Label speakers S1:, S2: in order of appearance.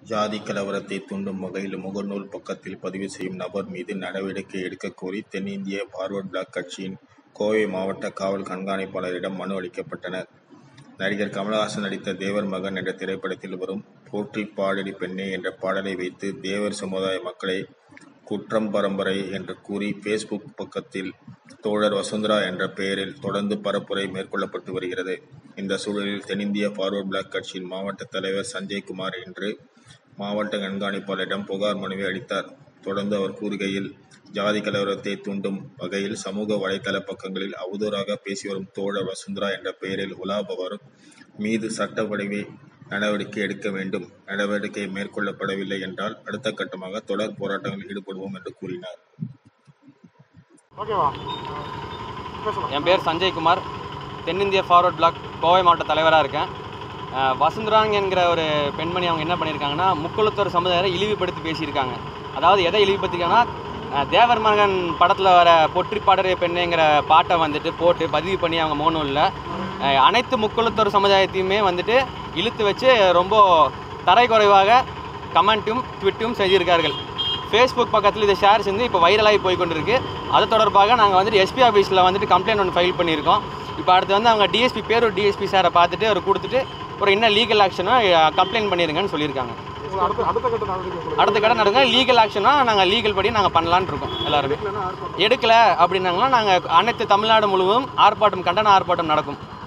S1: ஜாதி கலவரத்தை தூண்டும் வகையில் முகநூல் பக்கத்தில் பதிவு செய்யும் நபர் மீது நடவடிக்கை எடுக்கக் கோரி தென்னிந்திய பார்வர்டு பிளாக் கட்சியின் கோவை மாவட்ட காவல் கண்காணிப்பாளரிடம் மனு அளிக்கப்பட்டனர். நடிகர் கமல்ஹாசன் நடித்த தேவர் மகன் என்ற திரைப்படத்தில் வரும் போற்றி பாடடி பெண்ணே என்ற பாடலை வைத்து தேவர் சமுதாய மக்களை குற்றம் பரம்பரை என்று கூறி பேஸ்புக் பக்கத்தில் தோழர் வசுந்தரா என்ற பெயரில் தொடர்ந்து பரப்புரை மேற்கொள்ளப்பட்டு வருகிறது. இந்த சூழலில் தென்னிந்திய பார்வர்டு பிளாக் கட்சியின் மாவட்ட தலைவர் சஞ்சய்குமார் இன்று மாவட்ட கண்காணிப்பாளரிடம் புகார் மனுவை அளித்தார். தொடர்ந்து அவர் கூறுகையில் ஜாதி கலவரத்தை தூண்டும் வகையில் சமூக வலைதள பக்கங்களில் அவதூறாக பேசி வரும் தோழர் வசுந்தரா என்ற பெயரில் உலாபவர் மீது சட்டப்படி நடவடிக்கை எடுக்க வேண்டும். நடவடிக்கை மேற்கொள்ளப்படவில்லை என்றால் அடுத்த கட்டமாக தொடர் போராட்டங்களில் ஈடுபடுவோம் என்று கூறினார்.
S2: ஓகேவா பேசலாம்
S3: என் பேர் சஞ்சய்குமார் தென்னிந்திய ஃபார்வர்ட் பிளாக் கோவை மாவட்ட தலைவராக இருக்கேன் அஹ் வசுந்தராங் என்கிற ஒரு பெண்மணி அவங்க என்ன பண்ணியிருக்காங்கன்னா முக்குளத்தோர் சமுதாயத்தை இழிவுபடுத்தி பேசியிருக்காங்க அதாவது எதை இழிவுபடுத்திருக்காங்கன்னா அஹ் தேவர் மகன் படத்தில் வர பொற்றி பாடறிய பெண்ணுங்கிற பாட்டை வந்துட்டு போட்டு பதிவு பண்ணி அவங்க மோனூலில் அனைத்து முக்குளத்தோர் சமுதாயத்தையுமே வந்துட்டு இழுத்து வச்சு ரொம்ப தரைக்குறைவாக கமெண்ட்டும் ட்விட்டும் செய்திருக்கார்கள் ஃபேஸ்புக் பக்கத்தில் இதை ஷேர் செஞ்சு இப்போ வைரலாகி போய் கொண்டிருக்கு அது தொடர்பாக நாங்கள் வந்துட்டு எஸ்பி ஆஃபீஸில் வந்துட்டு கம்ப்ளைண்ட் ஒன்று ஃபைல் பண்ணியிருக்கோம் இப்போ அடுத்து வந்து அவங்க டிஎஸ்பி பேரூர் டிஎஸ்பி சாரை பார்த்துட்டு அவர் கொடுத்துட்டு ஒரு என்ன லீகல் ஆக்ஷனோ கம்ப்ளைண்ட் பண்ணிருங்கன்னு சொல்லியிருக்காங்க
S2: உங்க அடுத்த அடுத்த கட்ட நடவடிக்கை உங்களுக்கு
S3: அடுத்த கடை நடங்க லீகல் ஆக்ஷனா நாங்கள் லீகல் படி நாங்கள் பண்ணலான்னு இருக்கோம் எல்லாருமே
S2: இல்லைன்னா ஆர்ப்பாட்டம்
S3: எடுக்கல அப்படின்னாங்கன்னா நாங்கள் அனைத்து தமிழ்நாடு முழுவதும் ஆர்ப்பாட்டம் கண்டன ஆர்ப்பாட்டம் நடக்கும்